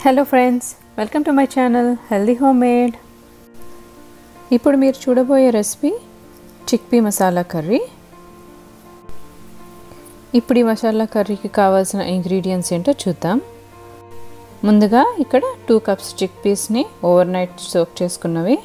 hello friends welcome to my channel healthy home made ఇప్పుడు మీరు చూడబోయే రెసిపీ చిక్పీ మసాలా కర్రీ ఇప్పుడు ఈ మసాలా కర్రీకి కావాల్సిన ఇంగ్రీడియంట్స్ ఏంటో చూద్దాం ముందుగా ఇక్కడ టూ కప్స్ చిక్ పీస్ని ఓవర్ నైట్ సోక్ చేసుకున్నవి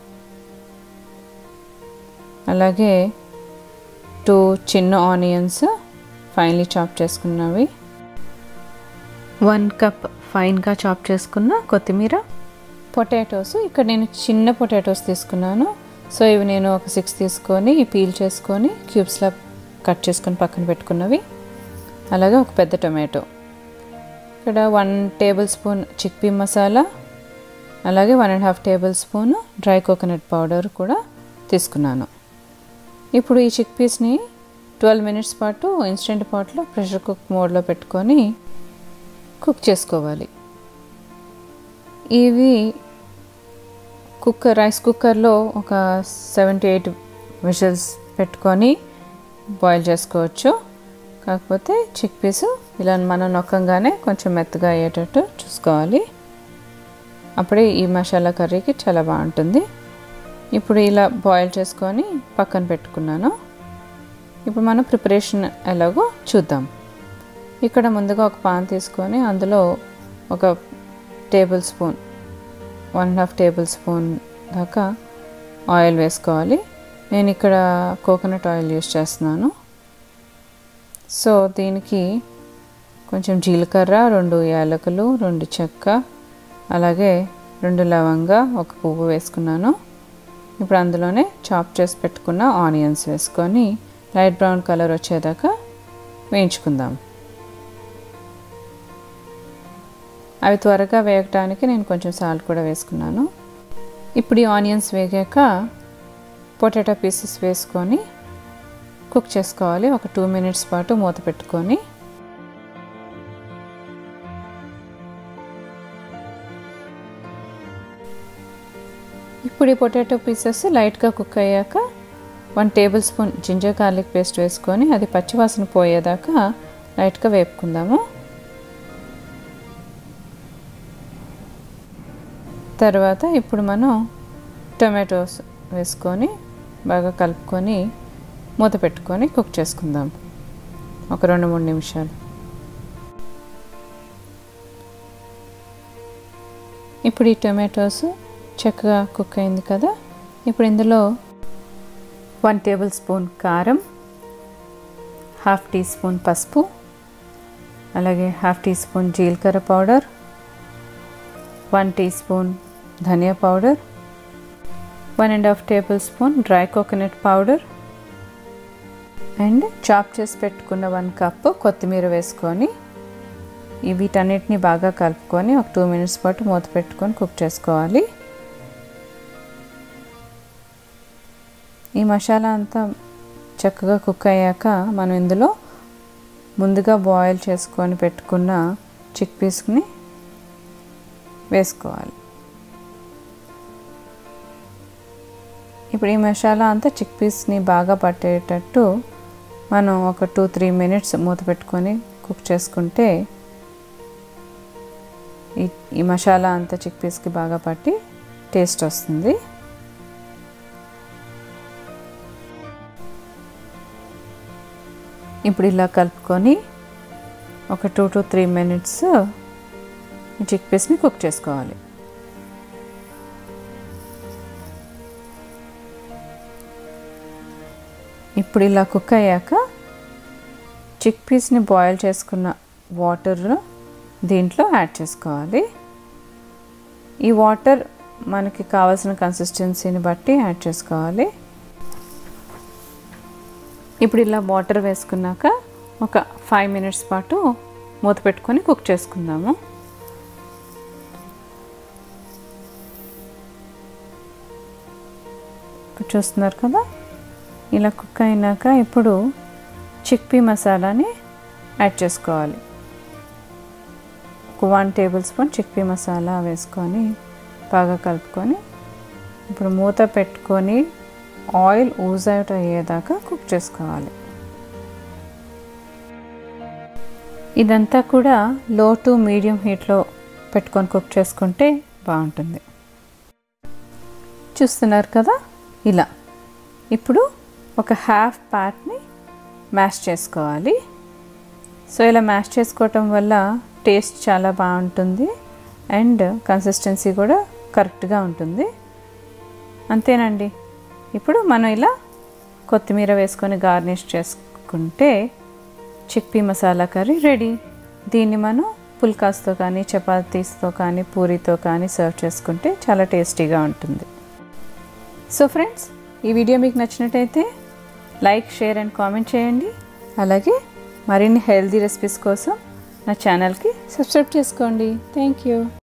అలాగే టూ చిన్న ఆనియన్స్ ఫైన్లీ చాప్ చేసుకున్నవి వన్ కప్ ఫైన్గా చాప్ చేసుకున్న కొత్తిమీర పొటాటోస్ ఇక్కడ నేను చిన్న పొటాటోస్ తీసుకున్నాను సో ఇవి నేను ఒక సిక్స్ తీసుకొని పీల్ చేసుకొని క్యూబ్స్లా కట్ చేసుకొని పక్కన పెట్టుకున్నవి అలాగే ఒక పెద్ద టొమాటో ఇక్కడ one tablespoon chickpea masala అలాగే one and half tablespoon dry coconut powder కూడా తీసుకున్నాను ఇప్పుడు ఈ చిక్ పీస్ని ట్వెల్వ్ మినిట్స్ పాటు ఇన్స్టెంట్ పాట్లో ప్రెషర్ కుక్ మోడ్లో పెట్టుకొని కుక్ చేసుకోవాలి ఇవి కుక్కర్ రైస్ కుక్కర్లో ఒక సెవెన్ టు ఎయిట్ విజిల్స్ పెట్టుకొని బాయిల్ చేసుకోవచ్చు కాకపోతే చిక్ పీస్ ఇలా మనం నొక్కంగానే కొంచెం మెత్తగా అయ్యేటట్టు చూసుకోవాలి అప్పుడే ఈ మసాలా కర్రీకి చాలా బాగుంటుంది ఇప్పుడు ఇలా బాయిల్ చేసుకొని పక్కన పెట్టుకున్నాను ఇప్పుడు మనం ప్రిపరేషన్ ఎలాగో చూద్దాం ఇక్కడ ముందుగా ఒక పాన్ తీసుకొని అందులో ఒక tablespoon one and half tablespoon దాకా ఆయిల్ వేసుకోవాలి నేను ఇక్కడ కోకోనట్ ఆయిల్ యూస్ చేస్తున్నాను సో దీనికి కొంచెం జీలకర్ర రెండు యాలకులు రెండు చెక్క అలాగే రెండు లవంగ ఒక పువ్వు వేసుకున్నాను ఇప్పుడు అందులోనే చాప్ చేసి పెట్టుకున్న ఆనియన్స్ వేసుకొని లైట్ బ్రౌన్ కలర్ వచ్చేదాకా వేయించుకుందాం అవి త్వరగా వేయటానికి నేను కొంచెం సాల్ట్ కూడా వేసుకున్నాను ఇప్పుడు ఈ ఆనియన్స్ వేగాక పొటాటో పీసెస్ వేసుకొని కుక్ చేసుకోవాలి ఒక టూ మినిట్స్ పాటు మూత పెట్టుకొని ఇప్పుడు ఈ పొటాటో పీసెస్ లైట్గా కుక్ అయ్యాక one tablespoon ginger garlic paste వేసుకొని అది పచ్చివాసన పోయేదాకా లైట్గా వేపుకుందాము తర్వాత ఇప్పుడు మనం టొమాటోస్ వేసుకొని బాగా కలుపుకొని మూత పెట్టుకొని కుక్ చేసుకుందాం ఒక రెండు మూడు నిమిషాలు ఇప్పుడు ఈ టొమాటోస్ చక్కగా కుక్ అయింది కదా ఇప్పుడు ఇందులో వన్ టేబుల్ స్పూన్ కారం హాఫ్ టీ స్పూన్ పసుపు అలాగే హాఫ్ టీ స్పూన్ జీలకర్ర పౌడర్ వన్ టీ స్పూన్ ధనియా powder one and half tablespoon dry coconut powder and chop చేసి పెట్టుకున్న వన్ కప్ కొత్తిమీర వేసుకొని వీటన్నిటిని బాగా కలుపుకొని ఒక టూ మినిట్స్ పాటు మూత పెట్టుకొని కుక్ చేసుకోవాలి ఈ మసాలా అంతా చక్కగా కుక్ అయ్యాక మనం ఇందులో ముందుగా బాయిల్ చేసుకొని పెట్టుకున్న చిక్ పీస్ని వేసుకోవాలి ఇప్పుడు ఈ మసాలా అంతా చిక్ పీస్ని బాగా పట్టేటట్టు మనం ఒక టూ త్రీ మినిట్స్ మూత పెట్టుకొని కుక్ చేసుకుంటే ఈ ఈ మసాలా అంతా చిక్ పీస్కి బాగా పట్టి టేస్ట్ వస్తుంది ఇప్పుడు ఇలా కలుపుకొని ఒక టూ టు త్రీ మినిట్స్ చిక్ పీస్ని కుక్ చేసుకోవాలి ఇప్పుడు ఇలా కుక్ అయ్యాక చిక్ పీస్ని బాయిల్ చేసుకున్న వాటర్ దీంట్లో యాడ్ చేసుకోవాలి ఈ వాటర్ మనకి కావాల్సిన కన్సిస్టెన్సీని బట్టి యాడ్ చేసుకోవాలి ఇప్పుడు ఇలా వాటర్ వేసుకున్నాక ఒక ఫైవ్ మినిట్స్ పాటు మూత పెట్టుకొని కుక్ చేసుకుందాము చూస్తున్నారు కదా ఇలా కుక్ అయినాక ఇప్పుడు చిక్పీ మసాలాని యాడ్ చేసుకోవాలి ఒక one tablespoon chickpea masala వేసుకొని బాగా కలుపుకొని ఇప్పుడు మూత పెట్టుకొని ఆయిల్ ఊజ్ అవుట్ అయ్యేదాకా కుక్ చేసుకోవాలి ఇదంతా కూడా లో టు మీడియం హీట్లో పెట్టుకొని కుక్ చేసుకుంటే బాగుంటుంది చూస్తున్నారు కదా ఇలా ఇప్పుడు ఒక హాఫ్ పార్ట్ని మ్యాష్ చేసుకోవాలి సో ఇలా మ్యాష్ చేసుకోవటం వల్ల టేస్ట్ చాలా బాగుంటుంది అండ్ కన్సిస్టెన్సీ కూడా కరెక్ట్గా ఉంటుంది అంతేనండి ఇప్పుడు మనం ఇలా కొత్తిమీర వేసుకొని గార్నిష్ చేసుకుంటే చిక్పీ మసాలా కర్రీ రెడీ దీన్ని మనం పుల్కాస్తో కానీ చపాతీస్తో కానీ పూరితో కానీ సర్వ్ చేసుకుంటే చాలా టేస్టీగా ఉంటుంది సో ఫ్రెండ్స్ ఈ వీడియో మీకు నచ్చినట్టయితే లైక్ షేర్ అండ్ కామెంట్ చేయండి అలాగే మరిన్ని హెల్తీ రెసిపీస్ కోసం నా ఛానల్కి సబ్స్క్రైబ్ చేసుకోండి థ్యాంక్ యూ